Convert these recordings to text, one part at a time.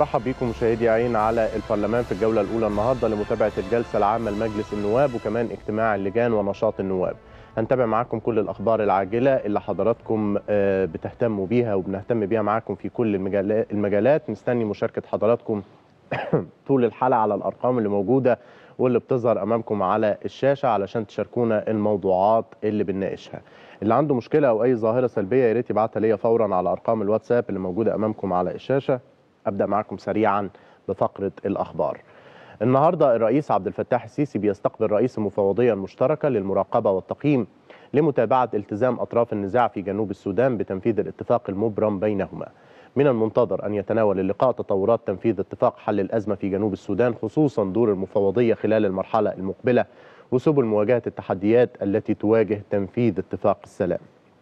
برحب بكم مشاهدي عين على البرلمان في الجولة الأولى النهاردة لمتابعة الجلسة العامة لمجلس النواب وكمان اجتماع اللجان ونشاط النواب هنتابع معاكم كل الأخبار العاجلة اللي حضراتكم بتهتموا بيها وبنهتم بيها معاكم في كل المجالات مستني مشاركة حضراتكم طول الحلقة على الأرقام اللي موجودة واللي بتظهر أمامكم على الشاشة علشان تشاركونا الموضوعات اللي بنناقشها اللي عنده مشكلة أو أي ظاهرة سلبية يا ريت يبعتها ليا فورا على أرقام الواتساب اللي موجودة أمامكم على الشاشة أبدأ معكم سريعا بفقرة الأخبار النهاردة الرئيس عبد الفتاح السيسي بيستقبل رئيس المفوضية المشتركة للمراقبة والتقييم لمتابعة التزام أطراف النزاع في جنوب السودان بتنفيذ الاتفاق المبرم بينهما من المنتظر أن يتناول اللقاء تطورات تنفيذ اتفاق حل الأزمة في جنوب السودان خصوصا دور المفوضية خلال المرحلة المقبلة وسبل مواجهة التحديات التي تواجه تنفيذ اتفاق السلام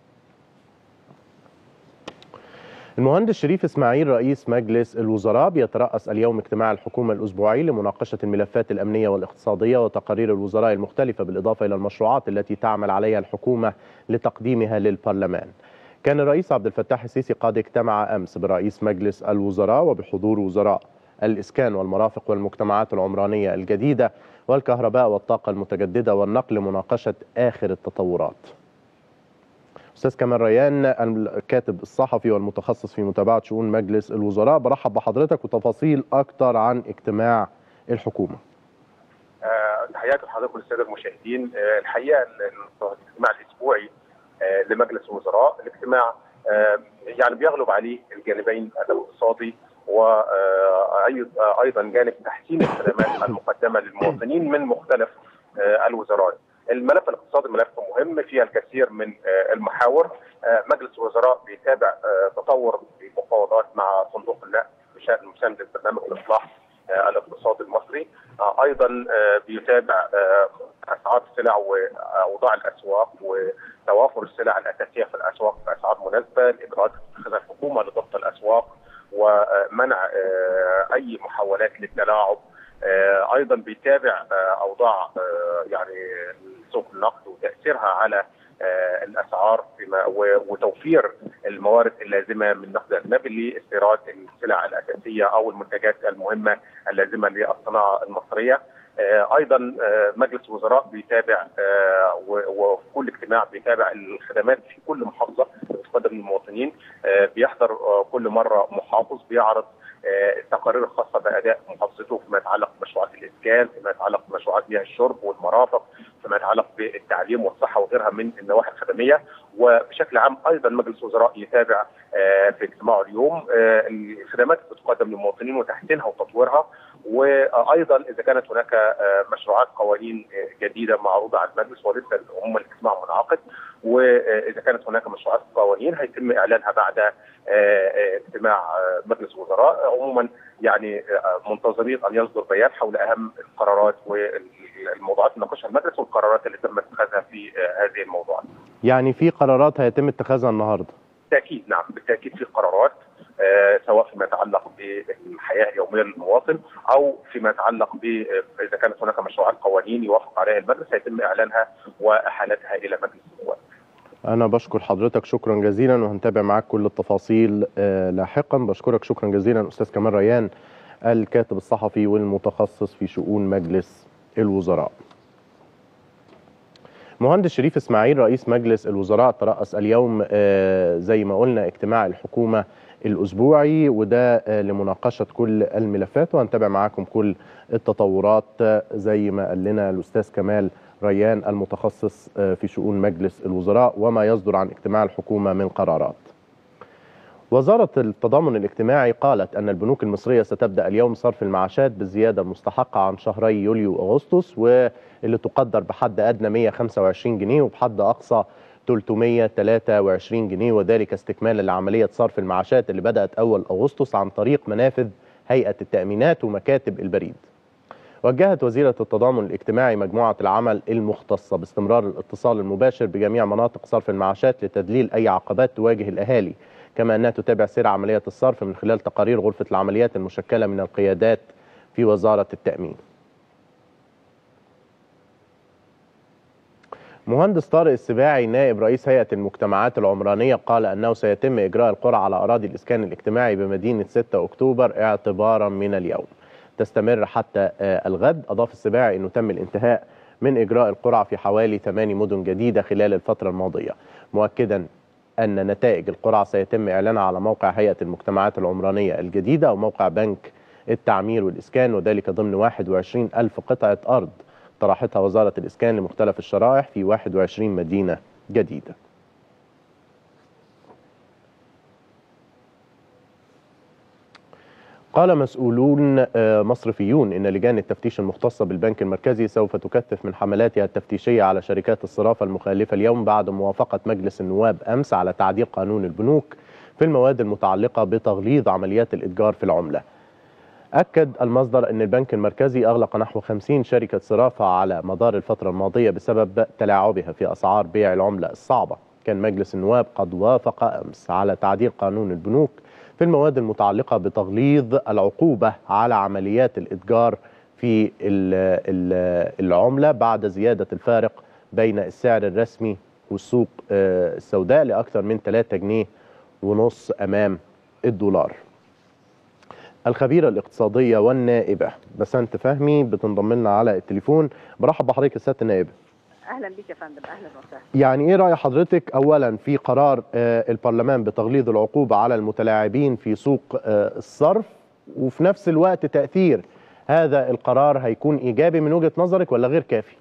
المهندس شريف اسماعيل رئيس مجلس الوزراء بيترأس اليوم اجتماع الحكومة الأسبوعي لمناقشة الملفات الأمنية والاقتصادية وتقارير الوزراء المختلفة بالإضافة إلى المشروعات التي تعمل عليها الحكومة لتقديمها للبرلمان كان الرئيس عبد الفتاح السيسي قد اجتمع أمس برئيس مجلس الوزراء وبحضور وزراء الإسكان والمرافق والمجتمعات العمرانية الجديدة والكهرباء والطاقة المتجددة والنقل لمناقشة آخر التطورات استاذ كمال ريان الكاتب الصحفي والمتخصص في متابعه شؤون مجلس الوزراء برحب بحضرتك وتفاصيل اكتر عن اجتماع الحكومه. تحياتي لحضرتك والساده المشاهدين أه الحقيقه الاجتماع الاسبوعي أه لمجلس الوزراء الاجتماع أه يعني بيغلب عليه الجانبين الاقتصادي وايضا جانب تحسين الخدمات المقدمه للمواطنين من مختلف الوزارات. الملف الاقتصادي ملف مهم فيها الكثير من المحاور مجلس الوزراء بيتابع تطور المفاوضات مع صندوق النقد بشان مسانده برنامج الاصلاح الاقتصادي المصري ايضا بيتابع اسعار السلع واوضاع الاسواق وتوافر السلع الاساسيه في الاسواق باسعار مناسبه الاجراءات اتخذها الحكومه لضبط الاسواق ومنع اي محاولات للتلاعب ايضا بيتابع اوضاع يعني سوق النقد وتاثيرها على الاسعار فيما وتوفير الموارد اللازمه من نقد اجنبي لاستيراد السلع الاساسيه او المنتجات المهمه اللازمه للصناعه المصريه. ايضا مجلس الوزراء بيتابع وفي كل اجتماع بيتابع الخدمات في كل محافظه بتقدم للمواطنين بيحضر كل مره محافظ بيعرض التقارير الخاصه باداء محافظته فيما يتعلق بمشروعات الاسكان، فيما يتعلق بمشروعات مياه الشرب والمرافق، فيما يتعلق بالتعليم والصحه وغيرها من النواحي الخدميه، وبشكل عام ايضا مجلس الوزراء يتابع في اجتماعه اليوم الخدمات اللي بتقدم للمواطنين وتحسينها وتطويرها، وايضا اذا كانت هناك مشروعات قوانين جديده معروضه على المجلس ولسه هم الاجتماع منعقد واذا كانت هناك مشروعات قوانين هيتم اعلانها بعد اجتماع مجلس الوزراء عموما يعني منتظرين ان يصدر بيان حول اهم القرارات والموضوعات اللي ناقشها المجلس والقرارات اللي تم اتخاذها في هذه الموضوعات. يعني في قرارات هيتم اتخاذها النهارده؟ بالتاكيد نعم بالتاكيد في قرارات آه سواء فيما يتعلق بالحياه اليوميه للمواطن او فيما يتعلق ب اذا كانت هناك مشروعات قوانين يوافق عليها المجلس هيتم اعلانها واحالتها الى مجلس النواب. أنا بشكر حضرتك شكرا جزيلا وهنتابع معاك كل التفاصيل آه لاحقا بشكرك شكرا جزيلا أستاذ كمال ريان الكاتب الصحفي والمتخصص في شؤون مجلس الوزراء. مهندس شريف اسماعيل رئيس مجلس الوزراء ترأس اليوم آه زي ما قلنا اجتماع الحكومة الأسبوعي وده آه لمناقشة كل الملفات وهنتابع معاكم كل التطورات آه زي ما قال لنا الأستاذ كمال ريان المتخصص في شؤون مجلس الوزراء وما يصدر عن اجتماع الحكومة من قرارات وزارة التضامن الاجتماعي قالت أن البنوك المصرية ستبدأ اليوم صرف المعاشات بالزيادة المستحقة عن شهري يوليو وأغسطس واللي تقدر بحد أدنى 125 جنيه وبحد أقصى 323 جنيه وذلك استكمالا لعملية صرف المعاشات اللي بدأت أول أغسطس عن طريق منافذ هيئة التأمينات ومكاتب البريد وجهت وزيرة التضامن الاجتماعي مجموعة العمل المختصة باستمرار الاتصال المباشر بجميع مناطق صرف المعاشات لتذليل أي عقبات تواجه الأهالي كما أنها تتابع سير عملية الصرف من خلال تقارير غرفة العمليات المشكلة من القيادات في وزارة التأمين مهندس طارق السباعي نائب رئيس هيئة المجتمعات العمرانية قال أنه سيتم إجراء القرعة على أراضي الإسكان الاجتماعي بمدينة 6 أكتوبر اعتبارا من اليوم تستمر حتى الغد أضاف السباعي أنه تم الانتهاء من إجراء القرعة في حوالي 8 مدن جديدة خلال الفترة الماضية مؤكدا أن نتائج القرعة سيتم إعلانها على موقع هيئة المجتمعات العمرانية الجديدة أو موقع بنك التعمير والإسكان وذلك ضمن 21 ألف قطعة أرض طرحتها وزارة الإسكان لمختلف الشرائح في 21 مدينة جديدة قال مسؤولون مصرفيون إن لجان التفتيش المختصة بالبنك المركزي سوف تكثف من حملاتها التفتيشية على شركات الصرافة المخالفة اليوم بعد موافقة مجلس النواب أمس على تعديل قانون البنوك في المواد المتعلقة بتغليظ عمليات الإتجار في العملة أكد المصدر أن البنك المركزي أغلق نحو 50 شركة صرافة على مدار الفترة الماضية بسبب تلاعبها في أسعار بيع العملة الصعبة كان مجلس النواب قد وافق أمس على تعديل قانون البنوك في المواد المتعلقة بتغليظ العقوبة على عمليات الإتجار في العملة بعد زيادة الفارق بين السعر الرسمي والسوق السوداء لأكثر من 3 جنيه ونص أمام الدولار الخبيرة الاقتصادية والنائبة بسنت فهمي بتنضم لنا على التليفون برحب بحضرتك يا سيادة النائبة اهلا بك يا فندم اهلا وسهلا يعني ايه راي حضرتك اولا في قرار آه البرلمان بتغليظ العقوبه على المتلاعبين في سوق آه الصرف وفي نفس الوقت تاثير هذا القرار هيكون ايجابي من وجهه نظرك ولا غير كافي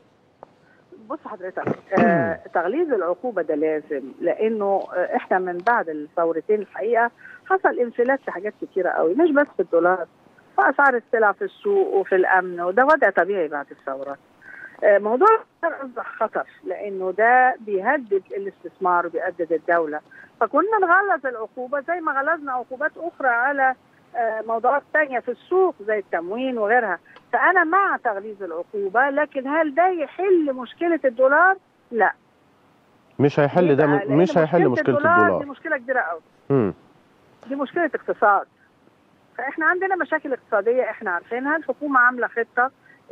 بص حضرتك آه تغليظ العقوبه ده لازم لانه آه احنا من بعد الثورتين الحقيقه حصل انفلات في حاجات كتيره قوي مش بس في الدولار في اسعار السلع في السوق وفي الامن وده وضع طبيعي بعد الثورات موضوع اصبح خطر لانه ده بيهدد الاستثمار وبيهدد الدوله فكنا نغلظ العقوبه زي ما غلظنا عقوبات اخرى على موضوعات ثانيه في السوق زي التموين وغيرها فانا مع تغليظ العقوبه لكن هل ده يحل مشكله الدولار؟ لا مش هيحل ده مش هيحل مشكله الدولار, الدولار. دي مشكله كبيره قوي دي مشكله اقتصاد فاحنا عندنا مشاكل اقتصاديه احنا عارفينها الحكومه عامله خطه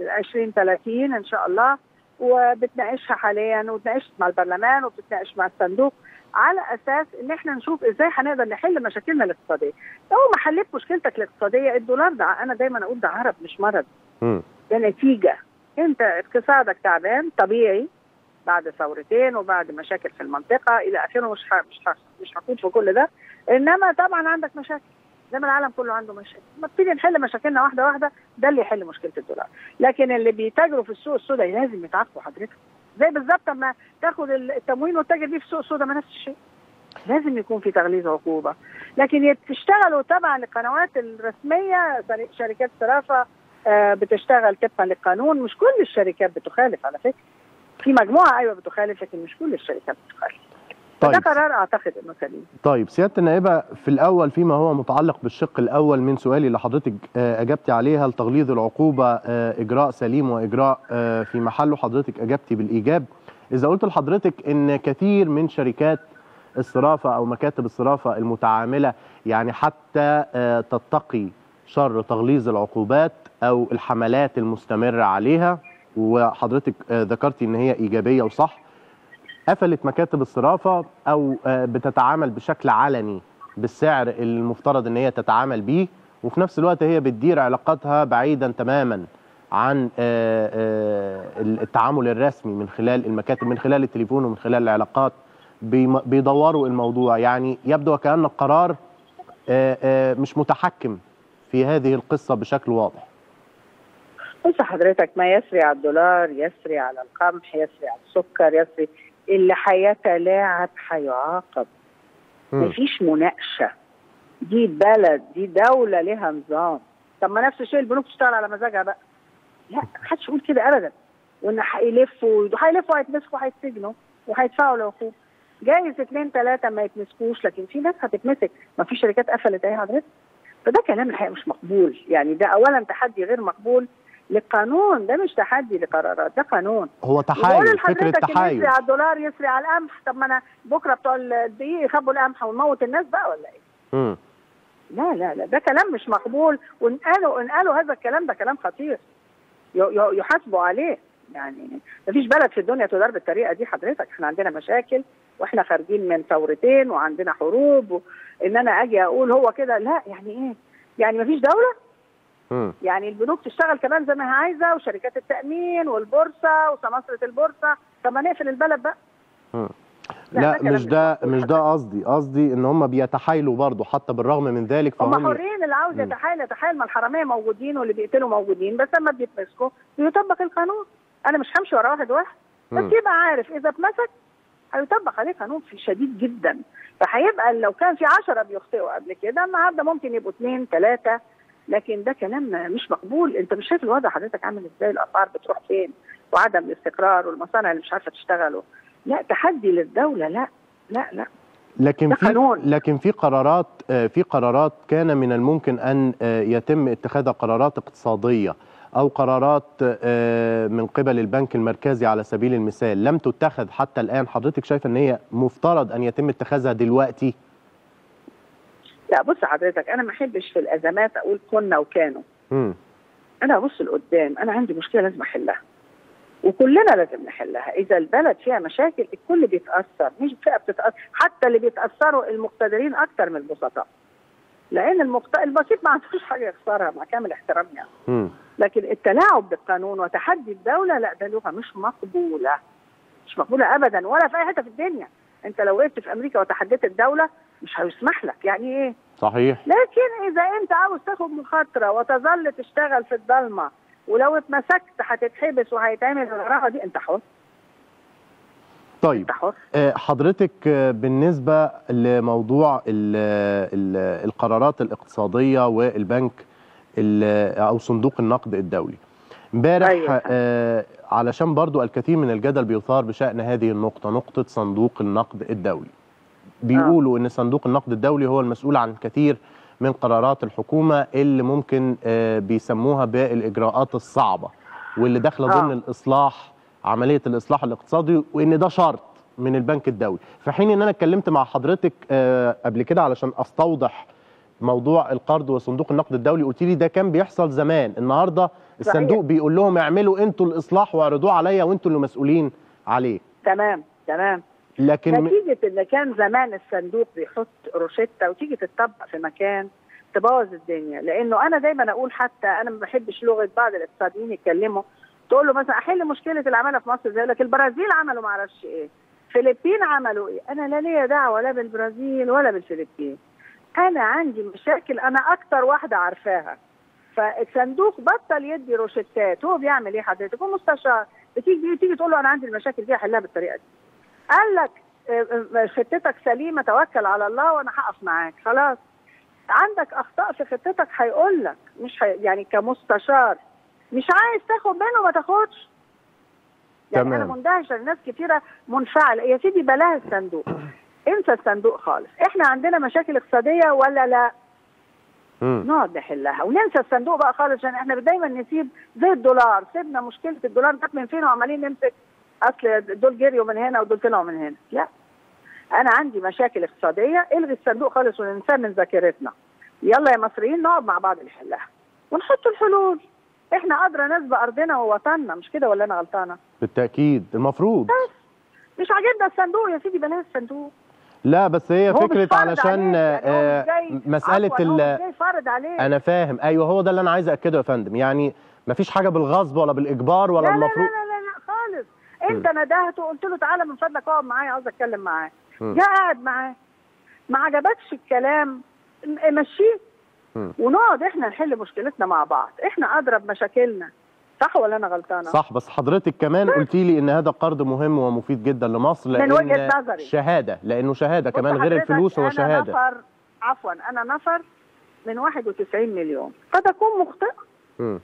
2030 ان شاء الله وبتناقشها حاليا وبتناقشت مع البرلمان وبتناقش مع الصندوق على اساس ان احنا نشوف ازاي هنقدر نحل مشاكلنا الاقتصاديه. لو ما حليت مشكلتك الاقتصاديه الدولار ده انا دايما اقول ده عرض مش مرض. م. ده نتيجه انت اقتصادك تعبان طبيعي بعد ثورتين وبعد مشاكل في المنطقه الى اخره مش ح... مش ح... مش هخوض في كل ده انما طبعا عندك مشاكل زي ما العالم كله عنده مشاكل ما نبتدي نحل مشاكلنا واحده واحده ده اللي يحل مشكله الدولار لكن اللي بيتاجروا في السوق السوداء لازم يتعاقبوا حضرتك زي بالظبط لما تاخد التموين وتتاجر بيه في السوق السوداء ما نفس الشيء لازم يكون في تغليظ عقوبه لكن تشتغلوا تبع القنوات الرسميه شركات صرافه بتشتغل طبقا للقانون مش كل الشركات بتخالف على فكره في مجموعه ايوه بتخالف لكن مش كل الشركات بتخالف طيب. ده قرار اعتقد انه سليم طيب سياده النائبه في الاول فيما هو متعلق بالشق الاول من سؤالي اللي حضرتك اجبتي عليه هل تغليظ العقوبه اجراء سليم واجراء في محله حضرتك اجبتي بالايجاب اذا قلت لحضرتك ان كثير من شركات الصرافه او مكاتب الصرافه المتعامله يعني حتى تتقي شر تغليظ العقوبات او الحملات المستمره عليها وحضرتك ذكرتي ان هي ايجابيه وصح قفلت مكاتب الصرافه او بتتعامل بشكل علني بالسعر المفترض ان هي تتعامل بيه وفي نفس الوقت هي بتدير علاقاتها بعيدا تماما عن التعامل الرسمي من خلال المكاتب من خلال التليفون ومن خلال العلاقات بيدوروا الموضوع يعني يبدو وكأن القرار مش متحكم في هذه القصة بشكل واضح بص حضرتك ما يسري على الدولار يسري على القمح يسري على السكر يسري اللي هيتلاعب هيعاقب مفيش مناقشه دي بلد دي دوله لها نظام طب ما نفس الشيء البنوك تشتغل على مزاجها بقى لا محدش يقول كده ابدا وان هيلفوا هيلفوا هيتمسكوا هيتسجنوا وهيدفعوا العقوبه جايز اثنين ثلاثه ما يتمسكوش لكن في ناس هتتمسك ما في شركات قفلت اهي حضرتك فده كلام الحقيقه مش مقبول يعني ده اولا تحدي غير مقبول للقانون ده مش تحدي لقرارات ده قانون هو تحايل فكره تحايل يسري على الدولار يسري على القمح طب ما انا بكره بتوع الدقيق يخبوا القمح ونموت الناس بقى ولا ايه؟ امم لا لا لا ده كلام مش مقبول وان قالوا ان قالوا هذا الكلام ده كلام خطير يحاسبوا عليه يعني مفيش بلد في الدنيا تدار بالطريقه دي حضرتك احنا عندنا مشاكل واحنا خارجين من ثورتين وعندنا حروب و... ان انا اجي اقول هو كده لا يعني ايه يعني مفيش دوله مم. يعني البنوك تشتغل كمان زي ما هي عايزه وشركات التامين والبورصه وسماسره البورصه طب ما نقفل البلد بقى مم. لا، لا ده كلام مش مش ده مظبوط مش ده قصدي قصدي ان هم بيتحايلوا برضه حتى بالرغم من ذلك هم فهم حرين اللي عاوز مم. يتحايل يتحايل ما الحراميه موجودين واللي بيقتلوا موجودين بس لما بيتمسكوا بيطبق القانون انا مش همشي ورا واحد واحد بس مم. يبقى عارف اذا اتمسك هيطبق عليه قانون في شديد جدا فهيبقى لو كان في عشرة بيخطئوا قبل كده النهارده ممكن يبقوا اثنين ثلاثه لكن ده كلام مش مقبول انت مش شايف الوضع حضرتك عامل ازاي الاسعار بتروح فين وعدم الاستقرار والمصانع اللي مش عارفه تشتغل لا تحدي للدوله لا لا لا لكن ده في قانون. لكن في قرارات آه، في قرارات كان من الممكن ان آه، يتم اتخاذها قرارات اقتصاديه او قرارات آه، من قبل البنك المركزي على سبيل المثال لم تتخذ حتى الان حضرتك شايفه ان هي مفترض ان يتم اتخاذها دلوقتي لا بص حضرتك انا ما احبش في الازمات اقول كنا وكانوا مم. انا ابص لقدام انا عندي مشكله لازم احلها وكلنا لازم نحلها اذا البلد فيها مشاكل الكل بيتاثر مش فئه بتتاثر حتى اللي بيتاثروا المقتدرين اكتر من البسطاء لان المقت... البسيط ما عندوش حاجه يخسرها مع كامل احترامي يعني. مم. لكن التلاعب بالقانون وتحدي الدوله لا ده لغه مش مقبوله مش مقبوله ابدا ولا في اي حته في الدنيا انت لو وقفت في امريكا وتحديت الدوله مش هيسمح لك يعني ايه صحيح لكن اذا انت عاوز تاخد مخاطره وتظل تشتغل في الضلمه ولو اتمسكت هتتحبس وهيتعمل الغراءه دي انت حر طيب انت حر آه، حضرتك آه، بالنسبة لموضوع ال ال القرارات الاقتصادية والبنك ال- أو صندوق النقد الدولي امبارح أيوة. آه، علشان برضو الكثير من الجدل بيثار بشأن هذه النقطة نقطة صندوق النقد الدولي بيقولوا ان صندوق النقد الدولي هو المسؤول عن كثير من قرارات الحكومة اللي ممكن آه، بيسموها بالإجراءات الصعبة واللي داخلة آه. ضمن الإصلاح عملية الإصلاح الاقتصادي وإن ده شرط من البنك الدولي في حين ان انا اتكلمت مع حضرتك آه، قبل كده علشان استوضح موضوع القرض وصندوق النقد الدولي قلت لي ده كان بيحصل زمان النهارده الصندوق بيقول لهم اعملوا انتوا الاصلاح واعرضوه عليا وانتوا اللي مسؤولين عليه تمام تمام لكن م- نتيجه ان كان زمان الصندوق بيحط روشته وتيجي تتطبق في مكان تبوظ الدنيا لانه انا دايما اقول حتى انا ما بحبش لغه بعض الاقتصاديين يتكلموا تقول له مثلا احل مشكله العماله في مصر زي لك البرازيل عملوا ما اعرفش ايه فلبين عملوا ايه انا لا ليا دعوه لا بالبرازيل ولا بالفلبين انا عندي مشاكل انا اكتر واحده عارفاها فالصندوق بطل يدي روشتات هو بيعمل ايه حضرتك هو مستشار بتيجي تيجي تقول له انا عندي المشاكل دي احلها بالطريقه دي قال لك آه، آه، خطتك سليمه توكل على الله وانا هقف معاك خلاص عندك اخطاء في خطتك هيقول لك مش هي يعني كمستشار مش عايز تاخد منه ما تاخدش يعني تمام. انا مندهشه ناس كتيره منفعله يا سيدي بلاها الصندوق انسى الصندوق خالص احنا عندنا مشاكل اقتصاديه ولا لا مم. نقعد نحلها وننسى الصندوق بقى خالص عشان احنا دايما نسيب زي الدولار سيبنا مشكله الدولار جت من فين وعمالين نمسك اصل دول جريوا من هنا ودول طلعوا من هنا لا انا عندي مشاكل اقتصاديه الغي الصندوق خالص وننساه من ذاكرتنا يلا يا مصريين نقعد مع بعض نحلها ونحط الحلول احنا ادرى ناس بارضنا ووطننا مش كده ولا انا غلطانه بالتاكيد المفروض مش عاجبنا الصندوق يا سيدي بلاش الصندوق لا بس هي هو مش فكره فارض علشان عليك، يعني هو آه، مش جاي- مساله عفواً، هو ال مش جاي فارض عليك انا فاهم ايوه هو ده اللي انا عايز اكده يا فندم يعني مفيش حاجه بالغصب ولا بالاجبار ولا لا لا المفروض لا لا لا خالص انت ندهته وقلت له تعالى من فضلك اقعد معايا عاوز اتكلم معاه مم. جه قاعد معاه ما عجبكش الكلام م- مشيه مم. ونقعد احنا نحل مشكلتنا مع بعض احنا اضرب مشاكلنا صح ولا انا غلطانه صح بس حضرتك كمان قلتي لي ان هذا قرض مهم ومفيد جدا لمصر من لان وجهة نظري. شهاده لانه شهاده بص كمان غير حضرتك، الفلوس هو انا شهاده نفر عفوا انا نفر من 91 مليون قد اكون مخطئ مم.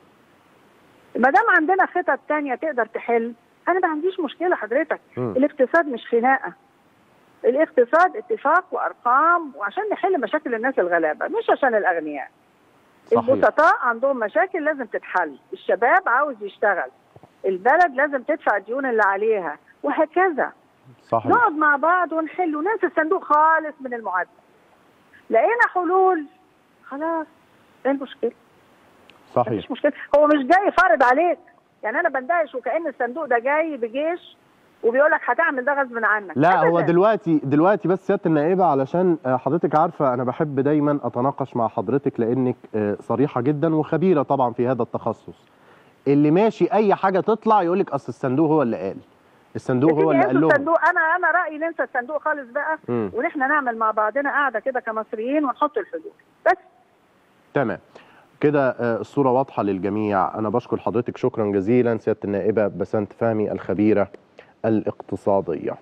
ما دام عندنا خطط تانية تقدر تحل انا ما عنديش مشكله حضرتك مم. الاقتصاد مش خناقه الاقتصاد اتفاق وارقام وعشان نحل مشاكل الناس الغلابه مش عشان الاغنياء صحيح البسطاء عندهم مشاكل لازم تتحل الشباب عاوز يشتغل البلد لازم تدفع الديون اللي عليها وهكذا صحيح نقعد مع بعض ونحل وننسى الصندوق خالص من المعادله لقينا حلول خلاص ايه المشكله صحيح مفيش مشكله هو مش جاي فارض عليك يعني انا بندهش وكان الصندوق ده جاي بجيش وبيقول لك هتعمل ده غصب عنك لا هو أبداً. دلوقتي دلوقتي بس سياده النائبه علشان آه، حضرتك عارفه انا بحب دايما اتناقش مع حضرتك لانك آه، صريحه جدا وخبيره طبعا في هذا التخصص اللي ماشي اي حاجه تطلع يقول لك اصل الصندوق هو اللي قال الصندوق يا هو سيدي اللي قال انسوا لهم الصندوق انا انا رايي ننسى الصندوق خالص بقى مم. ونحن نعمل مع بعضنا قاعده كده كمصريين ونحط الحدود بس تمام كده آه، الصورة واضحة للجميع أنا بشكر حضرتك شكرا جزيلا سيادة النائبة بسنت فهمي الخبيرة الاقتصادية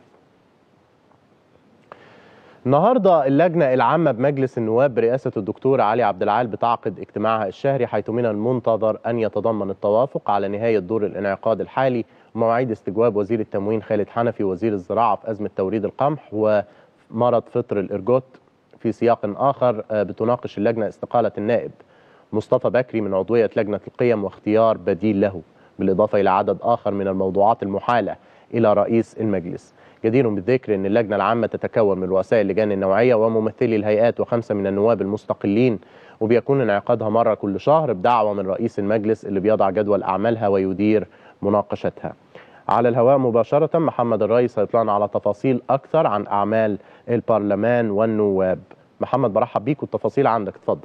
النهارده اللجنة العامة بمجلس النواب برئاسة الدكتور علي عبد العال بتعقد اجتماعها الشهري حيث من المنتظر أن يتضمن التوافق على نهاية دور الانعقاد الحالي ومواعيد استجواب وزير التموين خالد حنفي وزير الزراعة في أزمة توريد القمح ومرض فطر الإرجوت في سياق آخر آه، بتناقش اللجنة استقالة النائب مصطفى بكري من عضوية لجنة القيم واختيار بديل له بالإضافة إلى عدد آخر من الموضوعات المحالة إلى رئيس المجلس جدير بالذكر أن اللجنة العامة تتكون من رؤساء اللجان النوعية وممثلي الهيئات وخمسة من النواب المستقلين وبيكون انعقادها مرة كل شهر بدعوة من رئيس المجلس اللي بيضع جدول أعمالها ويدير مناقشتها على الهواء مباشرة محمد الرئيس هيطلعنا على تفاصيل أكثر عن أعمال البرلمان والنواب محمد برحب بيك والتفاصيل عندك اتفضل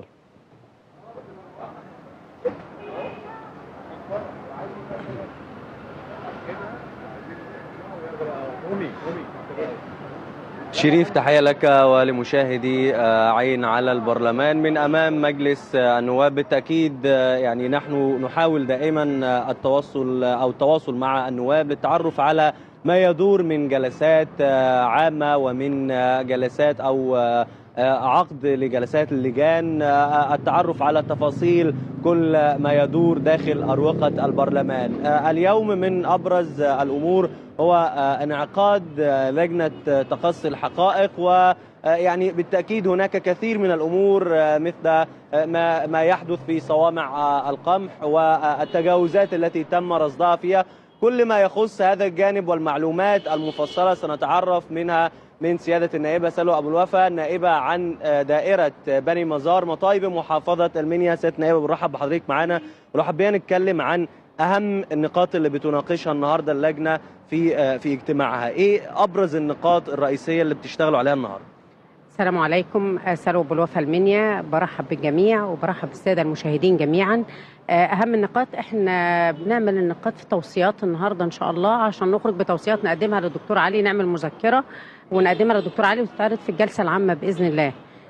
شريف تحية لك ولمشاهدي آه، عين على البرلمان من أمام مجلس آه، النواب بالتأكيد آه، يعني نحن نحاول دائما آه، التواصل أو التواصل مع النواب للتعرف على ما يدور من جلسات آه، عامة ومن آه، جلسات أو آه، آه، عقد لجلسات اللجان آه، التعرف على تفاصيل كل ما يدور داخل أروقة البرلمان آه، اليوم من أبرز آه، الأمور هو آه، انعقاد آه، لجنة آه، تقصي الحقائق و آه، يعني بالتأكيد هناك كثير من الأمور آه، مثل آه، ما ما يحدث في صوامع آه، القمح والتجاوزات التي تم رصدها فيها كل ما يخص هذا الجانب والمعلومات المفصلة سنتعرف منها من سيادة النائبة سلوى أبو الوفا النائبة عن آه، دائرة آه، بني مزار مطايب محافظة المنيا سيادة النائبة بنرحب بحضرتك معانا ونرحب بينا نتكلم عن أهم النقاط اللي بتناقشها النهاردة اللجنة في آه، في اجتماعها إيه أبرز النقاط الرئيسية اللي بتشتغلوا عليها النهاردة السلام عليكم آه، سلوى بالوفا المنيا برحب بالجميع وبرحب بالساده المشاهدين جميعا آه، اهم النقاط احنا بنعمل النقاط في توصيات النهارده ان شاء الله عشان نخرج بتوصيات نقدمها للدكتور علي نعمل مذكره ونقدمها للدكتور علي وتتعرض في الجلسه العامه باذن الله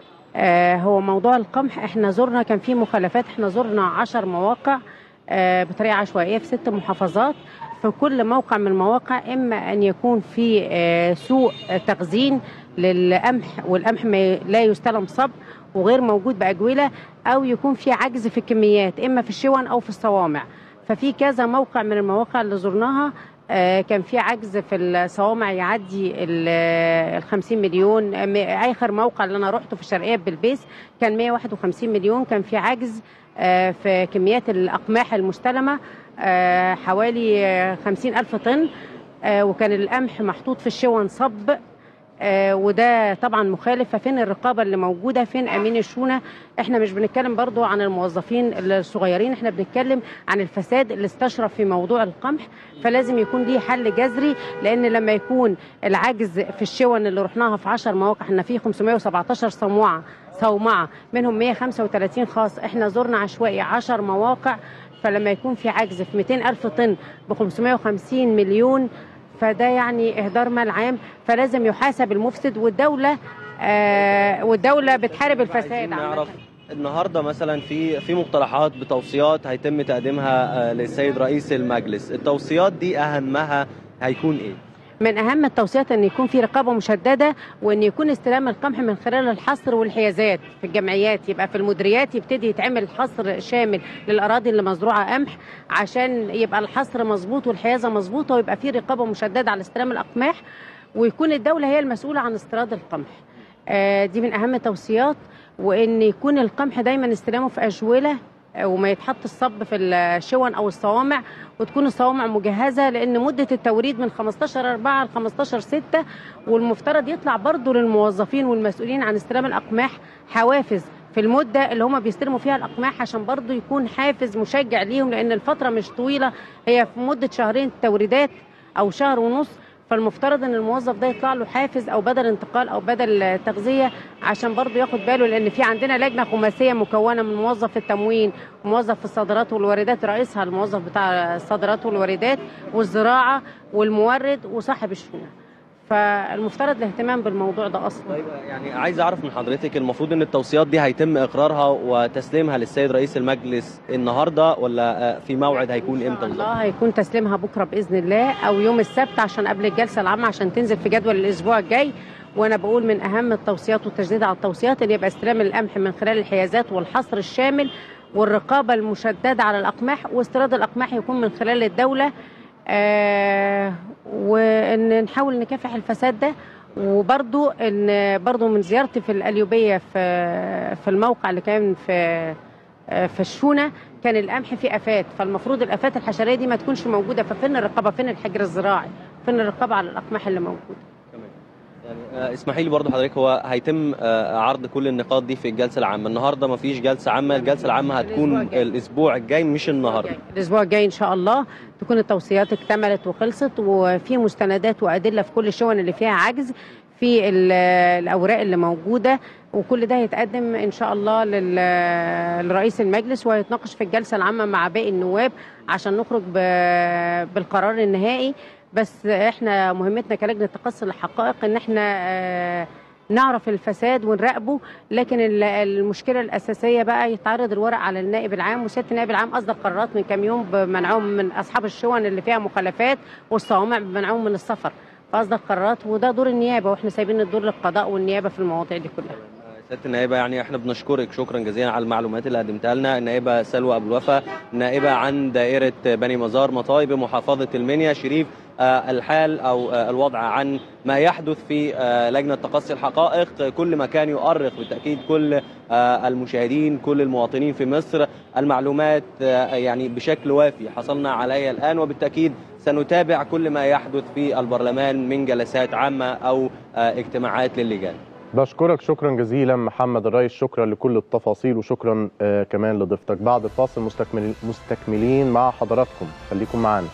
آه، هو موضوع القمح احنا زرنا كان في مخالفات احنا زرنا عشر مواقع آه، بطريقه عشوائيه في ست محافظات في كل موقع من المواقع اما ان يكون في آه، سوء تخزين للقمح والقمح ما- لا يستلم صب وغير موجود باجوله او يكون في عجز في الكميات اما في الشون او في الصوامع ففي كذا موقع من المواقع اللي زرناها آه، كان في عجز في الصوامع يعدي ال 50 مليون آه، م- اخر موقع اللي انا رحته في الشرقيه بالبيس كان 151 مليون كان في عجز آه، في كميات الاقماح المستلمه آه، حوالي آه، 50 الف طن آه، وكان القمح محطوط في الشون صب آه، وده طبعا مخالف ففين الرقابه اللي موجوده فين امين الشونه احنا مش بنتكلم برضو عن الموظفين الصغيرين احنا بنتكلم عن الفساد اللي استشرف في موضوع القمح فلازم يكون ليه حل جذري لان لما يكون العجز في الشون اللي رحناها في 10 مواقع احنا في 517 صومعه صومعه منهم 135 خاص احنا زرنا عشوائي 10 مواقع فلما يكون في عجز في 200 ألف طن ب 550 مليون فده يعني إهدار مال عام فلازم يحاسب المفسد والدولة آه والدولة بتحارب الفساد عايزين عامة. نعرف النهارده مثلا في في مقترحات بتوصيات هيتم تقديمها آه، للسيد رئيس المجلس التوصيات دي اهمها هيكون ايه من اهم التوصيات ان يكون في رقابه مشدده وان يكون استلام القمح من خلال الحصر والحيازات في الجمعيات يبقى في المديريات يبتدي يتعمل حصر شامل للاراضي اللي مزروعه قمح عشان يبقى الحصر مظبوط والحيازه مظبوطه ويبقى في رقابه مشدده على استلام الاقماح ويكون الدوله هي المسؤوله عن استيراد القمح آه، دي من اهم التوصيات وان يكون القمح دايما استلامه في اجوله آه، وما يتحط الصب في الشون او الصوامع وتكون الصوامع مجهزه لان مده التوريد من 15 4 ل 15 6 والمفترض يطلع برضه للموظفين والمسؤولين عن استلام الاقماح حوافز في المده اللي هم بيستلموا فيها الاقماح عشان برضو يكون حافز مشجع ليهم لان الفتره مش طويله هي في مده شهرين توريدات او شهر ونص فالمفترض ان الموظف ده يطلع له حافز او بدل انتقال او بدل تغذيه عشان برضه ياخد باله لان في عندنا لجنه خماسيه مكونه من موظف التموين وموظف الصادرات والواردات رئيسها الموظف بتاع الصادرات والواردات والزراعه والمورد وصاحب الشؤون فالمفترض الاهتمام بالموضوع ده اصلا طيب يعني عايز اعرف من حضرتك المفروض ان التوصيات دي هيتم اقرارها وتسليمها للسيد رئيس المجلس النهارده ولا في موعد هيكون امتى الله هيكون تسليمها بكره باذن الله او يوم السبت عشان قبل الجلسه العامه عشان تنزل في جدول الاسبوع الجاي وانا بقول من اهم التوصيات والتجديد على التوصيات ان يبقى استلام القمح من خلال الحيازات والحصر الشامل والرقابه المشدده على الاقماح واستيراد الاقماح يكون من خلال الدوله آه وان نحاول نكافح الفساد ده وبرضو ان برضو من زيارتي في القليوبيه في في الموقع اللي كان في في الشونه كان القمح فيه افات فالمفروض الافات الحشريه دي ما تكونش موجوده ففين الرقابه فين الحجر الزراعي فين الرقابه على الاقماح اللي موجوده يعني اسمحي لي برضه حضرتك هو هيتم عرض كل النقاط دي في الجلسه العامه النهارده ما فيش جلسه عامه الجلسه العامه هتكون الاسبوع الجاي, الأسبوع الجاي مش النهارده الاسبوع الجاي ان شاء الله تكون التوصيات اكتملت وخلصت وفي مستندات وادله في كل الشون اللي فيها عجز في الاوراق اللي موجوده وكل ده هيتقدم ان شاء الله لرئيس المجلس وهيتناقش في الجلسه العامه مع باقي النواب عشان نخرج بالقرار النهائي بس احنا مهمتنا كلجنه تقصي الحقائق ان احنا نعرف الفساد ونراقبه لكن المشكله الاساسيه بقى يتعرض الورق على النائب العام وسياده النائب العام اصدر قرارات من كام يوم بمنعهم من اصحاب الشون اللي فيها مخالفات والصوامع بمنعهم من السفر فاصدر قرارات وده دور النيابه واحنا سايبين الدور للقضاء والنيابه في المواضيع دي كلها سياده النائبه يعني احنا بنشكرك شكرا جزيلا على المعلومات اللي قدمتها لنا النائبه سلوى ابو الوفا نائبه عن دائره بني مزار مطاي بمحافظه المنيا شريف الحال او الوضع عن ما يحدث في لجنه تقصي الحقائق كل ما كان يؤرخ بالتاكيد كل المشاهدين كل المواطنين في مصر المعلومات يعني بشكل وافي حصلنا عليها الان وبالتاكيد سنتابع كل ما يحدث في البرلمان من جلسات عامه او اجتماعات للجان بشكرك شكرا جزيلا محمد الرئيس شكرا لكل التفاصيل وشكرا آه كمان لضيفتك بعد الفاصل مستكمل مستكملين مع حضراتكم خليكم معانا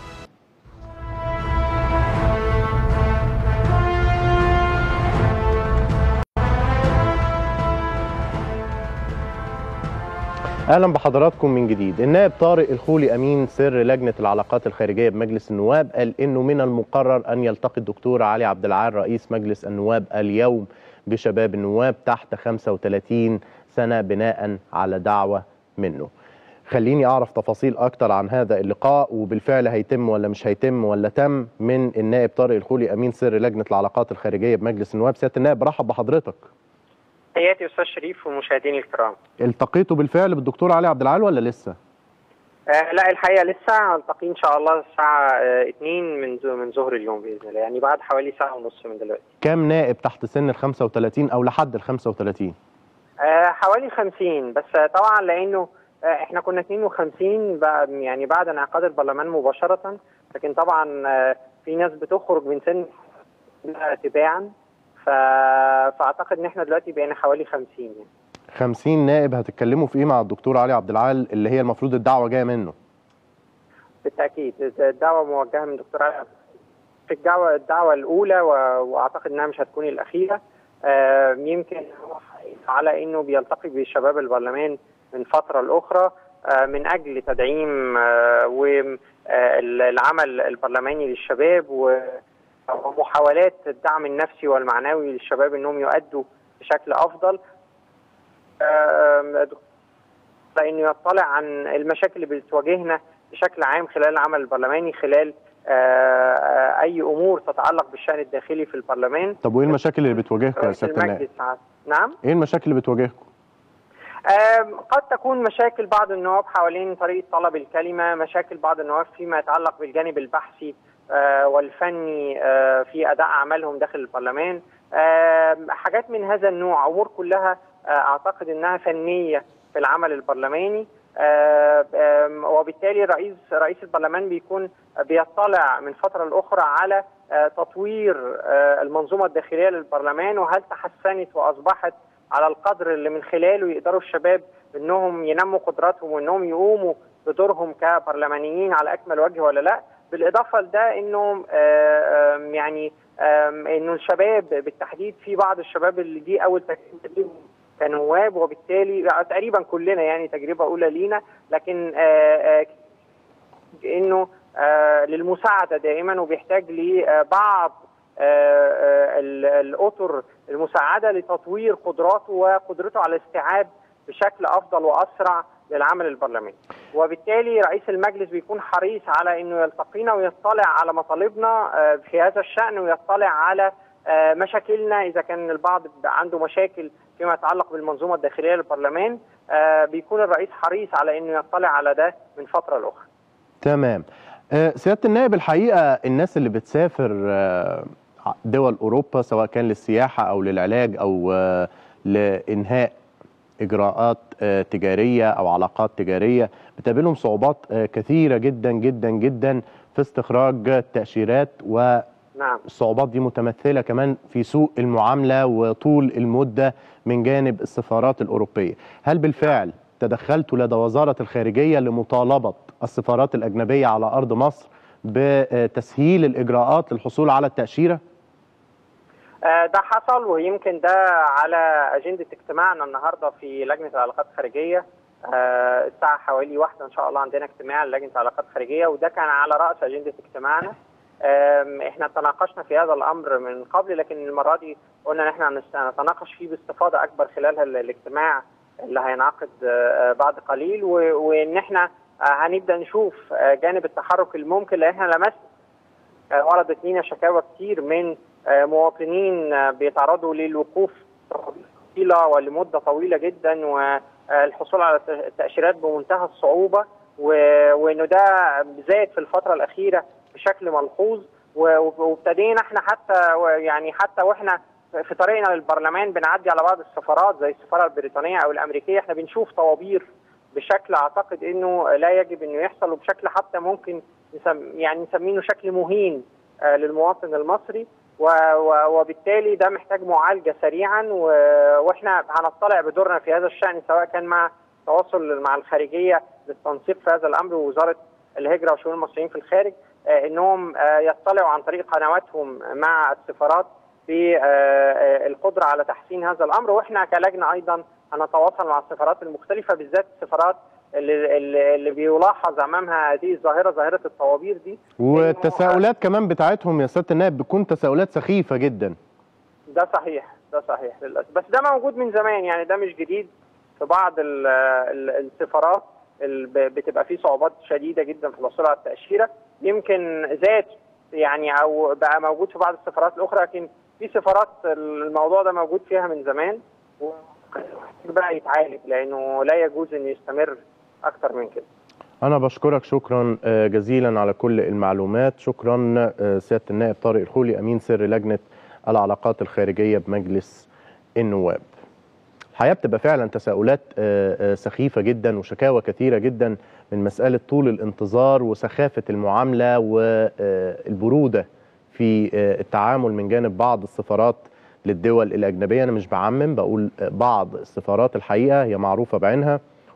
اهلا بحضراتكم من جديد النائب طارق الخولي امين سر لجنه العلاقات الخارجيه بمجلس النواب قال انه من المقرر ان يلتقي الدكتور علي عبد العال رئيس مجلس النواب اليوم بشباب النواب تحت 35 سنه بناء على دعوه منه خليني اعرف تفاصيل اكتر عن هذا اللقاء وبالفعل هيتم ولا مش هيتم ولا تم من النائب طارق الخولي امين سر لجنه العلاقات الخارجيه بمجلس النواب سياده النائب برحب بحضرتك تحياتي استاذ شريف ومشاهديني الكرام التقيتوا بالفعل بالدكتور علي عبد العال ولا لسه آه لا الحقيقه لسه هلتقي ان شاء الله الساعه آه 2 من من ظهر اليوم باذن الله يعني بعد حوالي ساعه ونص من دلوقتي كم نائب تحت سن ال 35 او لحد ال 35 آه حوالي 50 بس طبعا لانه احنا كنا 52 يعني بعد انعقاد البرلمان مباشره لكن طبعا في ناس بتخرج من سن تباعا ف... فاعتقد ان احنا دلوقتي بقينا حوالي 50 يعني 50 نائب هتتكلموا في ايه مع الدكتور علي عبد العال اللي هي المفروض الدعوه جايه منه بالتاكيد الدعوه موجهه من الدكتور علي في الدعوه الدعوه الاولى و... واعتقد انها مش هتكون الاخيره آه يمكن على انه بيلتقي بشباب البرلمان من فتره لاخرى آه من اجل تدعيم آه والعمل البرلماني للشباب و ومحاولات الدعم النفسي والمعنوي للشباب انهم يؤدوا بشكل افضل لانه يطلع عن المشاكل اللي بتواجهنا بشكل عام خلال العمل البرلماني خلال اي امور تتعلق بالشان الداخلي في البرلمان طب وايه المشاكل اللي بتواجهكم يا سياده النائب؟ نعم ايه المشاكل اللي بتواجهكم؟ قد تكون مشاكل بعض النواب حوالين طريقه طلب الكلمه، مشاكل بعض النواب فيما يتعلق بالجانب البحثي آه والفني آه في اداء اعمالهم داخل البرلمان آه حاجات من هذا النوع امور كلها اعتقد انها فنيه في العمل البرلماني وبالتالي رئيس رئيس البرلمان بيكون بيطلع من فتره لاخرى على تطوير المنظومه الداخليه للبرلمان وهل تحسنت واصبحت على القدر اللي من خلاله يقدروا الشباب انهم ينموا قدراتهم وانهم يقوموا بدورهم كبرلمانيين على اكمل وجه ولا لا بالاضافه لده انه آه، آم، يعني آم، انه الشباب بالتحديد في بعض الشباب اللي دي اول تجربه ليهم كنواب وبالتالي تقريبا كلنا يعني تجربه اولى لينا لكن آه، آه، انه آه، للمساعده دائما وبيحتاج لبعض آه، آه، ال- الاطر المساعده لتطوير قدراته وقدرته على الاستيعاب بشكل افضل واسرع للعمل البرلماني وبالتالي رئيس المجلس بيكون حريص على انه يلتقينا ويطلع على مطالبنا آه، في هذا الشان ويطلع على آه، مشاكلنا اذا كان البعض عنده مشاكل فيما يتعلق بالمنظومه الداخليه للبرلمان آه، بيكون الرئيس حريص على انه يطلع على ده من فتره لاخرى تمام آه، سيادة النائب الحقيقة الناس اللي بتسافر آه، دول أوروبا سواء كان للسياحة أو للعلاج أو آه، لإنهاء إجراءات آه، تجارية أو علاقات تجارية بتقابلهم صعوبات آه، كثيرة جدا جدا جدا في استخراج التأشيرات نعم والصعوبات دي متمثلة كمان في سوء المعاملة وطول المدة من جانب السفارات الأوروبية هل بالفعل تدخلت لدى وزارة الخارجية لمطالبة السفارات الأجنبية على أرض مصر بتسهيل الإجراءات للحصول على التأشيرة؟ آه، ده حصل ويمكن ده على أجندة اجتماعنا النهاردة في لجنة العلاقات الخارجية آه، الساعة حوالي واحدة إن شاء الله عندنا اجتماع لجنة العلاقات الخارجية وده كان على رأس أجندة اجتماعنا آم، احنا تناقشنا في هذا الأمر من قبل لكن المرة دي قلنا إن احنا هنست- هنتناقش فيه باستفاضة أكبر خلال ال- الاجتماع اللي هينعقد آه، بعد قليل و- وإن احنا آه، هنبدأ نشوف آه، جانب التحرك الممكن لأن احنا لمسنا آه، وردت لينا شكاوى كتير من آه، مواطنين آه، بيتعرضوا للوقوف طويله ولمده طويله جدا والحصول على التاشيرات بمنتهى الصعوبه و- وانه ده زاد في الفتره الاخيره بشكل ملحوظ و- وابتدينا احنا حتى و- يعني حتى واحنا في طريقنا للبرلمان بنعدي على بعض السفارات زي السفاره البريطانيه او الامريكيه احنا بنشوف طوابير بشكل اعتقد انه لا يجب انه يحصل وبشكل حتى ممكن نسم يعني نسميه شكل مهين آه، للمواطن المصري و- و- وبالتالي ده محتاج معالجه سريعا و- واحنا هنطلع بدورنا في هذا الشان سواء كان مع تواصل مع الخارجيه للتنسيق في هذا الامر ووزاره الهجره وشؤون المصريين في الخارج آه، انهم آه، يطلعوا عن طريق قنواتهم مع السفارات بالقدره على تحسين هذا الامر واحنا كلجنه ايضا هنتواصل مع السفارات المختلفه بالذات السفارات اللي, اللي اللي بيلاحظ امامها هذه الظاهره ظاهره الطوابير دي والتساؤلات كمان بتاعتهم يا سيادة النائب بتكون تساؤلات سخيفة جدا ده صحيح ده صحيح للاسف بس ده موجود من زمان يعني ده مش جديد في بعض ال ال السفارات ال- ب- بتبقى فيه صعوبات شديده جدا في الحصول على التاشيره يمكن زاد يعني او بقى موجود في بعض السفارات الاخرى لكن في سفارات الموضوع ده موجود فيها من زمان ومحتاج بقى يتعالج لانه لا يجوز انه يستمر اكتر من كده أنا بشكرك شكرا آه، جزيلا على كل المعلومات شكرا آه، سيادة النائب طارق الخولي أمين سر لجنة العلاقات الخارجية بمجلس النواب الحقيقة بتبقى فعلا تساؤلات آه، آه، سخيفة جدا وشكاوى كثيرة جدا من مسألة طول الانتظار وسخافة المعاملة والبرودة في آه، التعامل من جانب بعض السفارات للدول الأجنبية أنا مش بعمم بقول آه، بعض السفارات الحقيقة هي معروفة بعينها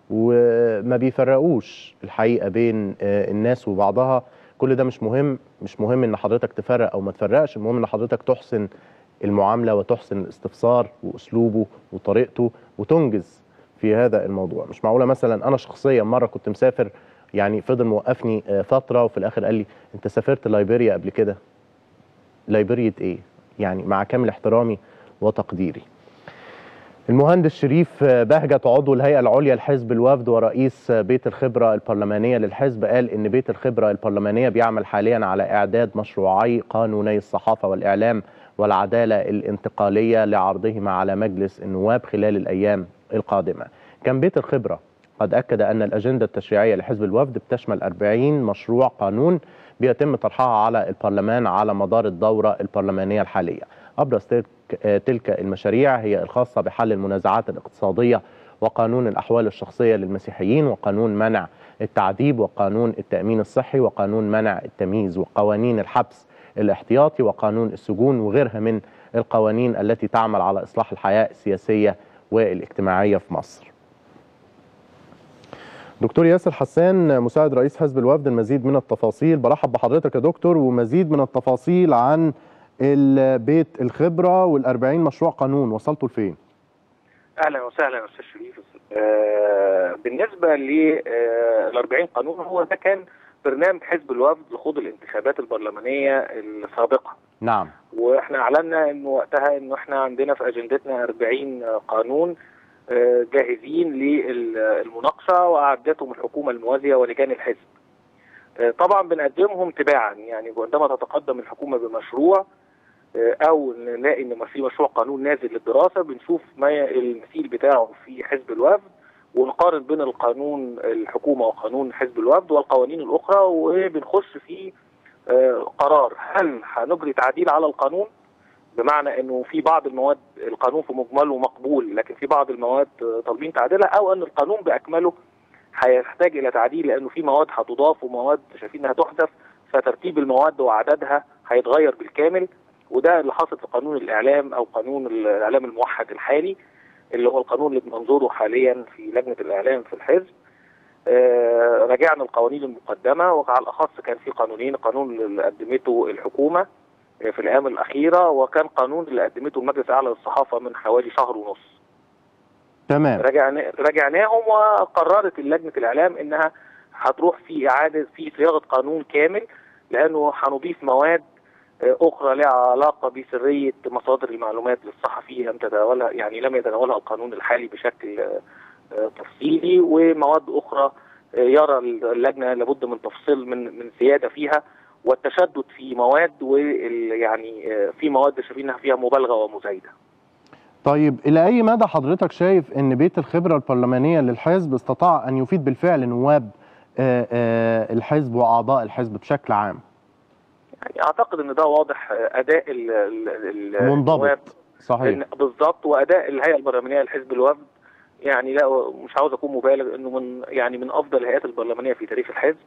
وما بيفرقوش الحقيقه بين آه، الناس وبعضها كل ده مش مهم مش مهم ان حضرتك تفرق او ما تفرقش المهم ان حضرتك تحسن المعامله وتحسن الاستفسار واسلوبه وطريقته وتنجز في هذا الموضوع مش معقوله مثلا انا شخصيا مره كنت مسافر يعني فضل موقفني آه، فتره وفي الاخر قال لي انت سافرت لايبيريا قبل كده لايبيريا ايه يعني مع كامل احترامي وتقديري المهندس شريف بهجت عضو الهيئة العليا لحزب الوفد ورئيس بيت الخبرة البرلمانية للحزب قال إن بيت الخبرة البرلمانية بيعمل حاليا على إعداد مشروعي قانوني الصحافة والإعلام والعدالة الانتقالية لعرضهما على مجلس النواب خلال الأيام القادمة كان بيت الخبرة قد أكد أن الأجندة التشريعية لحزب الوفد بتشمل 40 مشروع قانون بيتم طرحها على البرلمان على مدار الدورة البرلمانية الحالية أبرز تلك تلك المشاريع هي الخاصة بحل المنازعات الاقتصادية وقانون الأحوال الشخصية للمسيحيين وقانون منع التعذيب وقانون التأمين الصحي وقانون منع التمييز وقوانين الحبس الاحتياطي وقانون السجون وغيرها من القوانين التي تعمل على إصلاح الحياة السياسية والاجتماعية في مصر دكتور ياسر حسان مساعد رئيس حزب الوفد المزيد من التفاصيل برحب بحضرتك يا دكتور ومزيد من التفاصيل عن البيت الخبرة والأربعين مشروع قانون وصلتوا لفين؟ اهلا وسهلا استاذ شريف آه بالنسبه لل 40 قانون هو ده كان برنامج حزب الوفد لخوض الانتخابات البرلمانيه السابقه نعم واحنا اعلنا انه وقتها انه احنا عندنا في اجندتنا 40 قانون آه جاهزين للمناقشه واعدتهم الحكومه الموازيه ولجان الحزب آه طبعا بنقدمهم تباعا يعني عندما تتقدم الحكومه بمشروع او نلاقي ان في مشروع قانون نازل للدراسه بنشوف ما المثيل بتاعه في حزب الوفد ونقارن بين القانون الحكومه وقانون حزب الوفد والقوانين الاخرى وبنخش في قرار هل هنجري تعديل على القانون بمعنى انه في بعض المواد القانون في مجمله مقبول لكن في بعض المواد طالبين تعديلها او ان القانون باكمله هيحتاج الى تعديل لانه في مواد هتضاف ومواد شايفين انها تحذف فترتيب المواد وعددها هيتغير بالكامل وده اللي حاصل في قانون الاعلام او قانون الاعلام الموحد الحالي اللي هو القانون اللي بننظره حاليا في لجنه الاعلام في الحزب. آه راجعنا القوانين المقدمه وعلى الاخص كان في قانونين قانون اللي قدمته الحكومه في الايام الاخيره وكان قانون اللي قدمته المجلس الاعلى للصحافه من حوالي شهر ونص. تمام راجعنا راجعناهم وقررت لجنه الاعلام انها هتروح في اعاده في صياغه قانون كامل لانه هنضيف مواد اخرى لها علاقه بسريه مصادر المعلومات للصحفي لم تتناولها يعني لم يتناولها القانون الحالي بشكل تفصيلي ومواد اخرى يرى اللجنه لابد من تفصيل من من زياده فيها والتشدد في مواد ويعني في مواد شايفينها فيها مبالغه ومزايده. طيب الى اي مدى حضرتك شايف ان بيت الخبره البرلمانيه للحزب استطاع ان يفيد بالفعل نواب الحزب واعضاء الحزب بشكل عام؟ يعني اعتقد ان ده واضح اداء ال منضبط صحيح بالظبط واداء الهيئه البرلمانيه لحزب الوفد يعني لا مش عاوز اكون مبالغ انه من يعني من افضل الهيئات البرلمانيه في تاريخ الحزب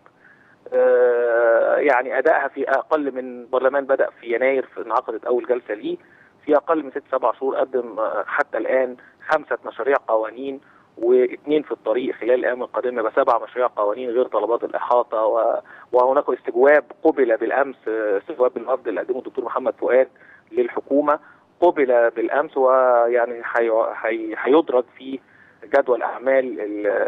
آه يعني ادائها في اقل من برلمان بدا في يناير في انعقدت اول جلسه ليه في اقل من ست سبع شهور قدم حتى الان خمسه مشاريع قوانين واثنين في الطريق خلال الايام القادمه يبقى سبع مشاريع قوانين غير طلبات الاحاطه و... وهناك استجواب قبل بالامس استجواب الوفد اللي قدمه الدكتور محمد فؤاد للحكومه قبل بالامس ويعني هيدرج في جدول اعمال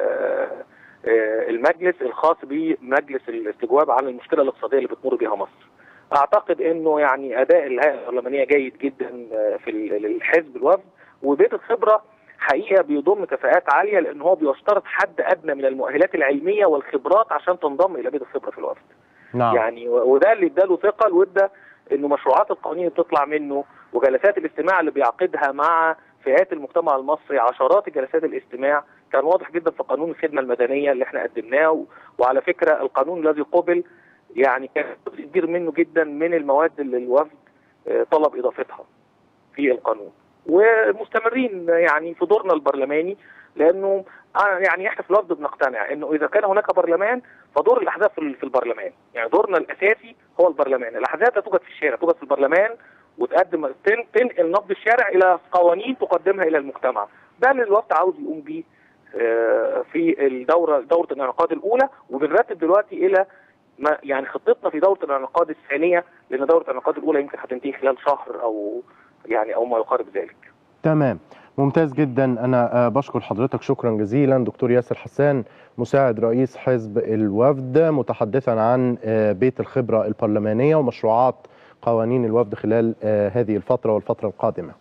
المجلس الخاص بمجلس الاستجواب عن المشكله الاقتصاديه اللي بتمر بها مصر. اعتقد انه يعني اداء الهيئه البرلمانيه جيد جدا في الحزب الوفد وبيت الخبره حقيقه بيضم كفاءات عاليه لان هو بيشترط حد ادنى من المؤهلات العلميه والخبرات عشان تنضم الى بيت الخبره في الوفد. نعم. يعني وده اللي اداله ثقل وادى انه مشروعات القوانين اللي بتطلع منه وجلسات الاستماع اللي بيعقدها مع فئات المجتمع المصري عشرات جلسات الاستماع كان واضح جدا في قانون الخدمه المدنيه اللي احنا قدمناه وعلى فكره القانون الذي قبل يعني كان جزء كبير منه جدا من المواد اللي الوفد طلب اضافتها في القانون. ومستمرين يعني في دورنا البرلماني لانه يعني احنا في الوفد بنقتنع انه اذا كان هناك برلمان فدور الاحزاب في البرلمان، يعني دورنا الاساسي هو البرلمان، الاحزاب لا توجد في الشارع، توجد في البرلمان وتقدم تنقل نبض الشارع الى قوانين تقدمها الى المجتمع، ده اللي الوفد عاوز يقوم بيه في الدوره دوره الانعقاد الاولى وبنرتب دلوقتي الى ما يعني خطتنا في دوره الانعقاد الثانيه لان دوره الانعقاد الاولى يمكن هتنتهي خلال شهر او يعني او ما يقارب ذلك. تمام ممتاز جدا انا بشكر حضرتك شكرا جزيلا دكتور ياسر حسان مساعد رئيس حزب الوفد متحدثا عن بيت الخبره البرلمانيه ومشروعات قوانين الوفد خلال هذه الفتره والفتره القادمه.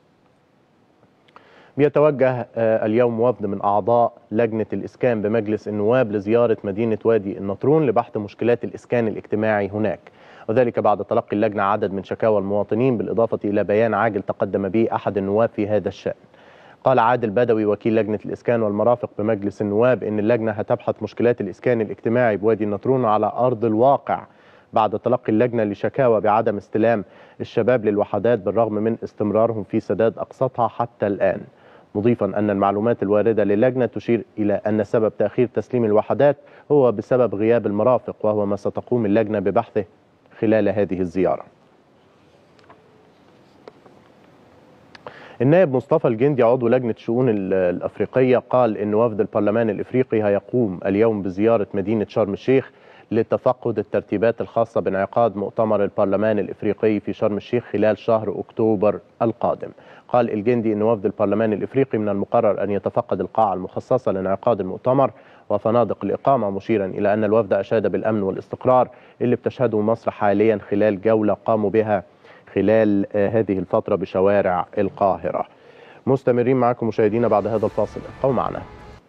بيتوجه اليوم وفد من اعضاء لجنه الاسكان بمجلس النواب لزياره مدينه وادي النطرون لبحث مشكلات الاسكان الاجتماعي هناك. وذلك بعد تلقي اللجنة عدد من شكاوى المواطنين بالإضافة إلى بيان عاجل تقدم به أحد النواب في هذا الشأن قال عادل بدوي وكيل لجنة الإسكان والمرافق بمجلس النواب إن اللجنة هتبحث مشكلات الإسكان الاجتماعي بوادي النطرون على أرض الواقع بعد تلقي اللجنة لشكاوى بعدم استلام الشباب للوحدات بالرغم من استمرارهم في سداد أقساطها حتى الآن مضيفا أن المعلومات الواردة للجنة تشير إلى أن سبب تأخير تسليم الوحدات هو بسبب غياب المرافق وهو ما ستقوم اللجنة ببحثه خلال هذه الزيارة النائب مصطفى الجندي عضو لجنة الشؤون ال- الأفريقية قال إن وفد البرلمان الإفريقي هيقوم اليوم بزيارة مدينة شرم الشيخ لتفقد الترتيبات الخاصة بانعقاد مؤتمر البرلمان الإفريقي في شرم الشيخ خلال شهر أكتوبر القادم قال الجندي إن وفد البرلمان الإفريقي من المقرر أن يتفقد القاعة المخصصة لانعقاد المؤتمر وفنادق الإقامة مشيرا إلى أن الوفد أشاد بالأمن والاستقرار اللي بتشهده مصر حاليا خلال جولة قاموا بها خلال آه، هذه الفترة بشوارع القاهرة مستمرين معكم مشاهدينا بعد هذا الفاصل ابقوا معنا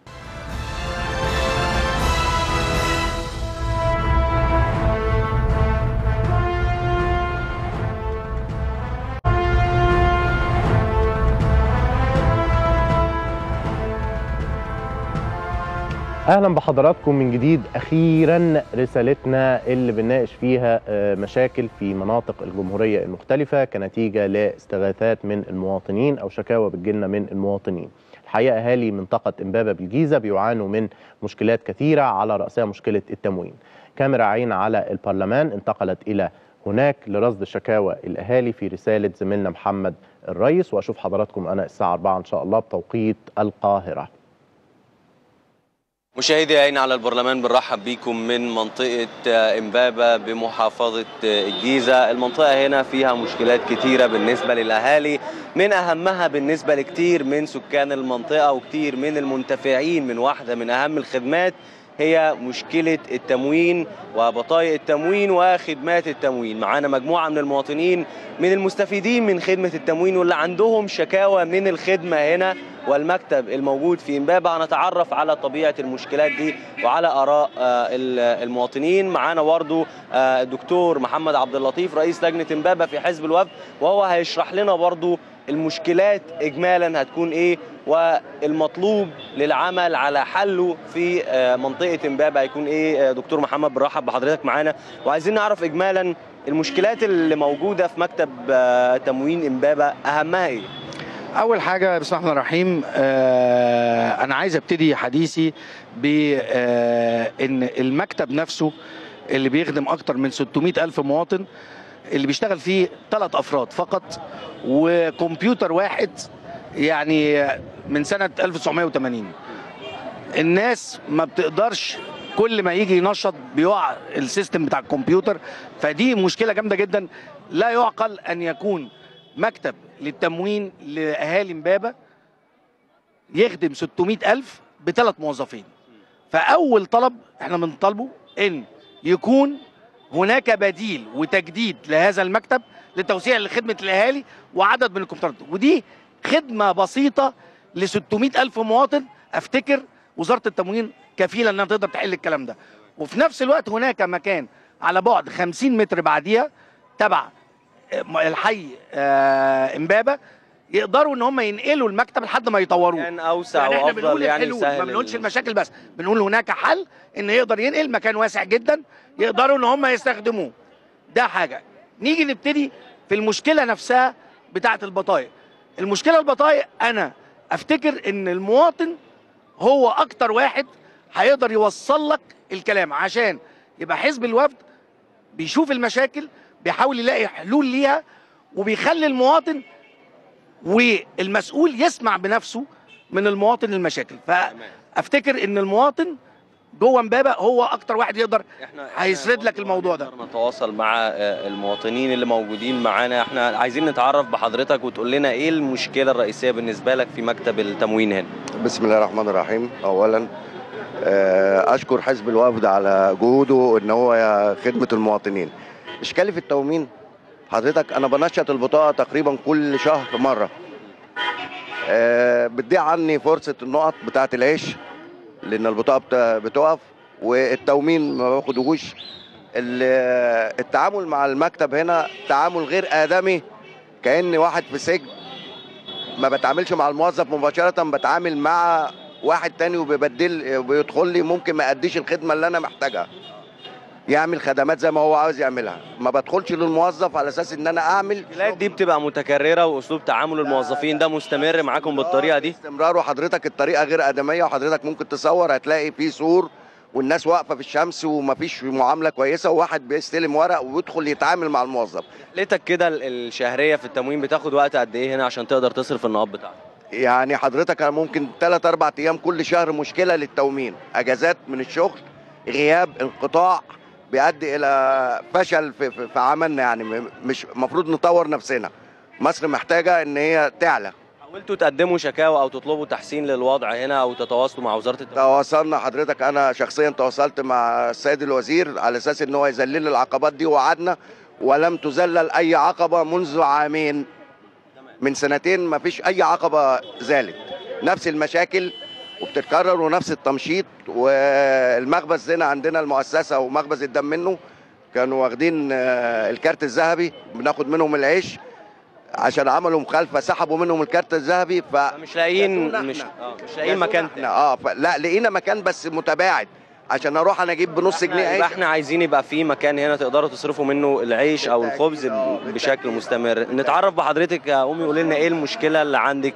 اهلا بحضراتكم من جديد اخيرا رسالتنا اللي بنناقش فيها آه، مشاكل في مناطق الجمهوريه المختلفه كنتيجه لاستغاثات من المواطنين او شكاوى بتجيلنا من المواطنين الحقيقه اهالي منطقه امبابه بالجيزه بيعانوا من مشكلات كثيره على راسها مشكله التموين كاميرا عين على البرلمان انتقلت الى هناك لرصد شكاوى الاهالي في رساله زميلنا محمد الرئيس واشوف حضراتكم انا الساعه 4 ان شاء الله بتوقيت القاهره مشاهدي عين على البرلمان بنرحب بيكم من منطقة آه، إمبابة بمحافظة آه، الجيزة المنطقة هنا فيها مشكلات كتيرة بالنسبة للأهالي من أهمها بالنسبة لكتير من سكان المنطقة وكتير من المنتفعين من واحدة من أهم الخدمات هي مشكلة التموين وبطايق التموين وخدمات التموين معانا مجموعة من المواطنين من المستفيدين من خدمة التموين واللي عندهم شكاوى من الخدمة هنا والمكتب الموجود في امبابة هنتعرف على طبيعة المشكلات دي وعلى آراء آه، ال- المواطنين معانا برضو آه، الدكتور محمد عبد اللطيف رئيس لجنة امبابة في حزب الوفد وهو هيشرح لنا برضو المشكلات إجمالا هتكون إيه والمطلوب للعمل على حله في آه، منطقة امبابة هيكون إيه آه، دكتور محمد بنرحب بحضرتك معانا وعايزين نعرف إجمالا المشكلات اللي موجودة في مكتب آه، تموين امبابة أهمها إيه؟ اول حاجه بسم الله الرحمن الرحيم آه انا عايز ابتدي حديثي بان المكتب نفسه اللي بيخدم اكتر من 600 الف مواطن اللي بيشتغل فيه ثلاث افراد فقط وكمبيوتر واحد يعني من سنه 1980 الناس ما بتقدرش كل ما يجي ينشط بيقع السيستم بتاع الكمبيوتر فدي مشكله جامده جدا لا يعقل ان يكون مكتب للتموين لاهالي امبابه يخدم 600 الف بثلاث موظفين فاول طلب احنا بنطالبه ان يكون هناك بديل وتجديد لهذا المكتب لتوسيع لخدمه الاهالي وعدد من الكمبيوترات ودي خدمه بسيطه ل 600 الف مواطن افتكر وزاره التموين كفيله انها تقدر تحل الكلام ده وفي نفس الوقت هناك مكان على بعد 50 متر بعديها تبع الحي آه، امبابه يقدروا ان هم ينقلوا المكتب لحد ما يطوروه كان اوسع يعني احنا وافضل بنقول يعني الحلول يسهل ما بنقولش ال- المشاكل بس بنقول هناك حل ان يقدر ينقل مكان واسع جدا يقدروا ان هم يستخدموه ده حاجه نيجي نبتدي في المشكله نفسها بتاعه البطايق المشكله البطايق انا افتكر ان المواطن هو اكتر واحد هيقدر يوصل لك الكلام عشان يبقى حزب الوفد بيشوف المشاكل بيحاول يلاقي حلول ليها وبيخلي المواطن والمسؤول يسمع بنفسه من المواطن المشاكل فافتكر ان المواطن جوه امبابه هو اكتر واحد يقدر احنا هيسرد لك الموضوع ده. نقدر نتواصل مع آه، المواطنين اللي موجودين معانا احنا عايزين نتعرف بحضرتك وتقول لنا ايه المشكله الرئيسيه بالنسبه لك في مكتب التموين هنا بسم الله الرحمن الرحيم اولا آه، اشكر حزب الوفد على جهوده ان هو خدمه المواطنين اشكالي في التومين حضرتك انا بنشط البطاقه تقريبا كل شهر مره آه، بتضيع عني فرصه النقط بتاعه العيش لان البطاقه بت- بتقف والتومين ما باخدهوش ال- التعامل مع المكتب هنا تعامل غير ادمي كان واحد في سجن ما بتعاملش مع الموظف مباشرة بتعامل مع واحد تاني وبيبدل وبيدخل لي ممكن ما اديش الخدمة اللي انا محتاجها يعمل خدمات زي ما هو عاوز يعملها ما بدخلش للموظف على اساس ان انا اعمل المشكلات دي بتبقى متكرره واسلوب تعامل الموظفين ده مستمر معاكم بالطريقه دي استمرار وحضرتك الطريقة غير ادمية وحضرتك ممكن تصور هتلاقي في سور والناس واقفه في الشمس ومفيش معامله كويسه وواحد بيستلم ورق ويدخل يتعامل مع الموظف ليتك كده ال- الشهريه في التموين بتاخد وقت قد ايه هنا عشان تقدر تصرف النقاط بتاعتك يعني حضرتك انا ممكن 3 4 ايام كل شهر مشكله للتومين اجازات من الشغل غياب انقطاع بيؤدي الى فشل في, في, في عملنا يعني م- مش المفروض نطور نفسنا مصر محتاجه ان هي تعلى حاولتوا تقدموا شكاوى او تطلبوا تحسين للوضع هنا او تتواصلوا مع وزاره التموين تواصلنا حضرتك انا شخصيا تواصلت مع السيد الوزير على اساس ان هو يذلل العقبات دي ووعدنا ولم تذلل اي عقبه منذ عامين من سنتين ما فيش اي عقبه زالت نفس المشاكل وبتتكرر ونفس التمشيط والمخبز هنا عندنا المؤسسه ومخبز الدم منه كانوا واخدين آه، الكارت الذهبي بناخد منهم العيش عشان عملوا مخالفه سحبوا منهم الكارت الذهبي ف مش لاقيين جازونا مش إحنا. آه مش لاقيين مكان احنا اه ف- لا لقينا مكان بس متباعد عشان اروح انا اجيب بنص جنيه يبقى عيش احنا عايزين يبقى في مكان هنا تقدروا تصرفوا منه العيش او الخبز بشكل مستمر نتعرف بحضرتك يا امي قولي لنا ايه المشكله اللي عندك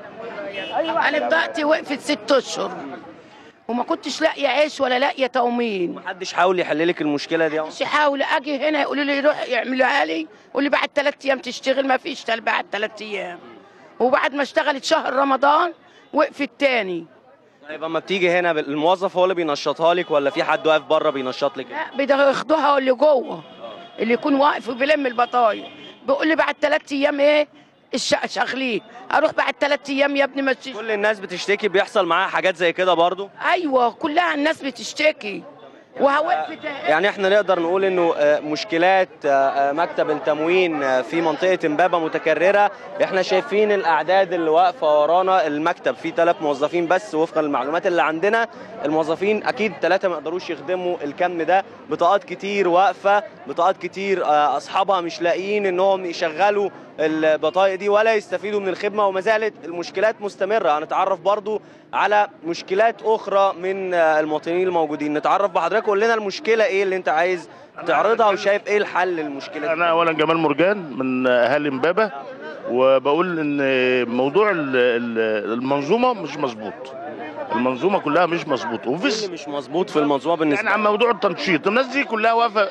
انا بضاعتي وقفت ست اشهر وما كنتش لاقيه عيش ولا لاقيه تومين محدش حاول يحل لك المشكله دي يا أم؟ مش يحاول اجي هنا يقولوا لي روح يعملوها لي يقول لي بعد ثلاث ايام تشتغل ما فيش تل بعد ثلاث ايام وبعد ما اشتغلت شهر رمضان وقفت تاني طيب اما بتيجي هنا الموظف هو اللي بينشطها لك ولا في حد واقف بره بينشط لك لا بياخدوها اللي جوه اللي يكون واقف وبيلم البطايق بيقول لي بعد ثلاث ايام ايه الشقه شغليه اروح بعد ثلاث ايام يا ابني مشي كل الناس بتشتكي بيحصل معاها حاجات زي كده برضو ايوه كلها الناس بتشتكي وهوقفت يعني احنا نقدر نقول انه آه، مشكلات آه، آه، مكتب التموين آه، في منطقه امبابه متكرره احنا شايفين الاعداد اللي واقفه ورانا المكتب فيه ثلاث موظفين بس وفقا للمعلومات اللي عندنا الموظفين اكيد ثلاثه ما يقدروش يخدموا الكم ده بطاقات كتير واقفه بطاقات كتير آه، اصحابها مش لاقيين انهم يشغلوا البطايق دي ولا يستفيدوا من الخدمه وما زالت المشكلات مستمره هنتعرف برضو على مشكلات اخرى من آه، المواطنين الموجودين نتعرف بحضرتك قول لنا المشكله ايه اللي انت عايز تعرضها وشايف ايه الحل للمشكله دي انا اولا جمال مرجان من اهالي امبابه وبقول ان موضوع ال- ال- المنظومه مش مظبوط المنظومه كلها مش مظبوطه ايه وفي اللي مش مظبوط في المنظومه بالنسبه يعني عن موضوع التنشيط الناس دي كلها واقفه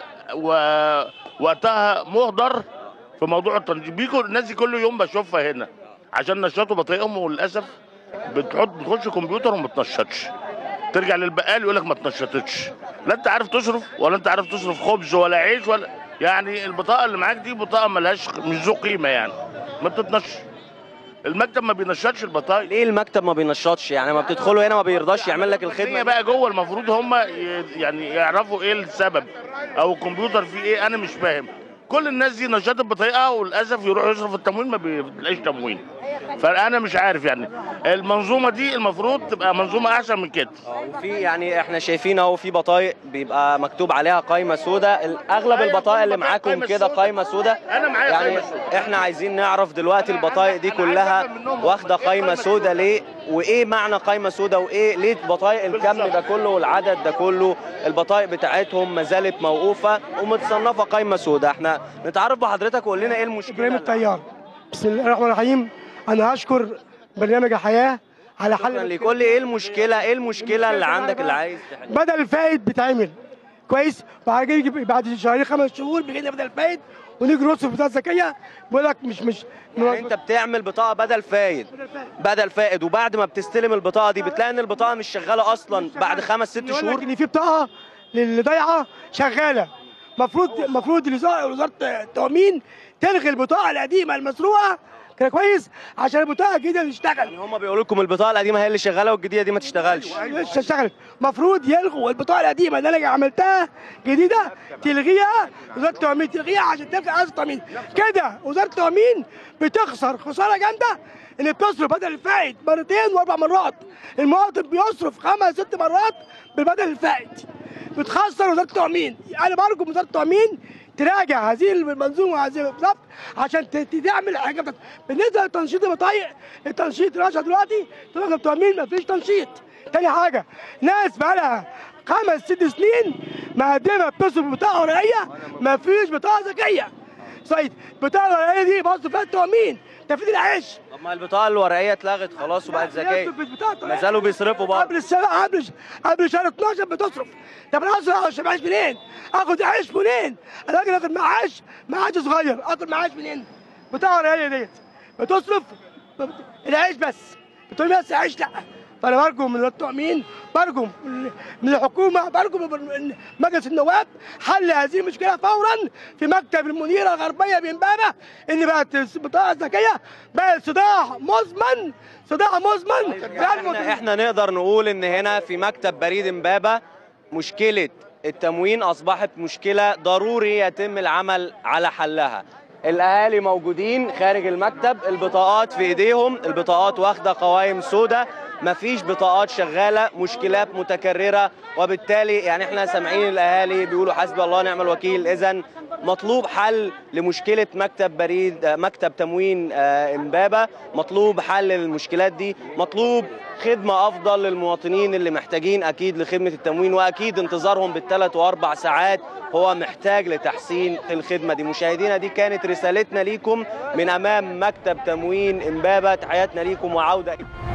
ووقتها مهدر في موضوع التنشيط بيجوا الناس دي كل يوم بشوفها هنا عشان نشطوا بطايقهم وللاسف بتحط بتخش كمبيوتر وما تنشطش ترجع للبقال يقول لك ما تنشطتش لا انت عارف تصرف ولا انت عارف تصرف خبز ولا عيش ولا يعني البطاقه اللي معاك دي بطاقه ملهاش مش ذو قيمه يعني ما بتتنشش المكتب ما بينشطش البطايق ليه المكتب ما بينشطش يعني ما بتدخلوا هنا ما بيرضاش يعمل لك الخدمه الخدمه بقى جوه المفروض هم ي- يعني يعرفوا ايه السبب او الكمبيوتر فيه ايه انا مش فاهم كل الناس دي نشطت بطريقه وللاسف يروح يصرف التموين ما بيلاقيش تموين فانا مش عارف يعني المنظومه دي المفروض تبقى منظومه احسن من كده وفي يعني احنا شايفين اهو في بطايق بيبقى مكتوب عليها قائمه سوداء اغلب البطايق اللي معاكم كده قائمه سوداء انا معايا يعني قايمة سوداء. احنا عايزين نعرف دلوقتي البطايق دي كلها واخده قائمه سوداء ليه وايه معنى قائمه سوداء وايه ليه بطايق الكم ده كله والعدد ده كله البطايق بتاعتهم ما زالت موقوفه ومتصنفه قائمه سوداء احنا نتعرف بحضرتك وقول لنا ايه المشكله ابراهيم الطيار بسم الله الرحمن الرحيم انا اشكر برنامج الحياه على شكرا حل ليك قول لي ايه المشكله ايه المشكله اللي عندك اللي عايز تحلها بدل الفايد بيتعمل كويس بعد كده يجي بعد شهرين خمس شهور بيجي لنا بدل الفايد ونيجي نصرف بطاقه ذكيه بيقول لك مش مش يعني انت بتعمل بطاقه بدل فايد بدل فائد وبعد ما بتستلم البطاقه دي بتلاقي ان البطاقه مش شغاله اصلا بعد خمس ست يقول لك شهور ان في بطاقه للي ضايعه شغاله المفروض المفروض وزاره وزاره التامين تلغي البطاقه القديمه المسروقه كده كويس عشان البطاقه الجديده تشتغل يعني هم بيقولوا لكم البطاقه القديمه هي اللي شغاله والجديده دي ما تشتغلش مش اشتغلت المفروض يلغوا البطاقه القديمه اللي انا عملتها جديده تلغيها وزاره التامين تلغيها عشان تلغي عايز التامين كده وزاره التامين بتخسر خساره جامده ان بتصرف بدل الفائد مرتين واربع مرات المواطن بيصرف خمس ست مرات بالبدل الفائد بتخسر وزاره التامين انا برجو من وزاره التامين تراجع هذه المنظومه هذه بالظبط عشان ت- ت- تعمل حاجه بتاعت- بالنسبه لتنشيط البطايق التنشيط راشد دلوقتي تقول لك التامين مفيش تنشيط تاني حاجه ناس بقالها خمس ست سنين مقدمه بتصرف بطاقه ورقيه مفيش بطاقه ذكيه سيد بطاقه ورقيه دي بصرف فيها التامين تفيد العيش طب ما البطاقه الورقيه اتلغت خلاص وبقت ذكيه ما زالوا بيصرفوا برضه قبل السنه قبل قبل شهر 12 بتصرف طب انا اصرف عشان معاش منين؟ اخد عيش منين؟ انا راجل اخد معاش معاش صغير اخد معاش منين؟ بطاقه ورقيه ديت بتصرف العيش بس بتقول لي بس عيش لا فانا برجو من التأمين برجو من الحكومه برجو من مجلس النواب حل هذه المشكله فورا في مكتب المنيره الغربيه بامبابه ان بقت البطاقه الذكيه بقت صداع مزمن صداع مزمن احنا, احنا نقدر نقول ان هنا في مكتب بريد امبابه مشكله التموين اصبحت مشكله ضروري يتم العمل على حلها الاهالي موجودين خارج المكتب البطاقات في ايديهم البطاقات واخده قوائم سوداء مفيش بطاقات شغاله مشكلات متكرره وبالتالي يعني احنا سامعين الاهالي بيقولوا حسبي الله ونعم الوكيل اذا مطلوب حل لمشكله مكتب بريد مكتب تموين امبابه مطلوب حل للمشكلات دي مطلوب خدمه افضل للمواطنين اللي محتاجين اكيد لخدمه التموين واكيد انتظارهم بالثلاث واربع ساعات هو محتاج لتحسين الخدمه دي مشاهدينا دي كانت رسالتنا ليكم من امام مكتب تموين امبابه تحياتنا ليكم وعوده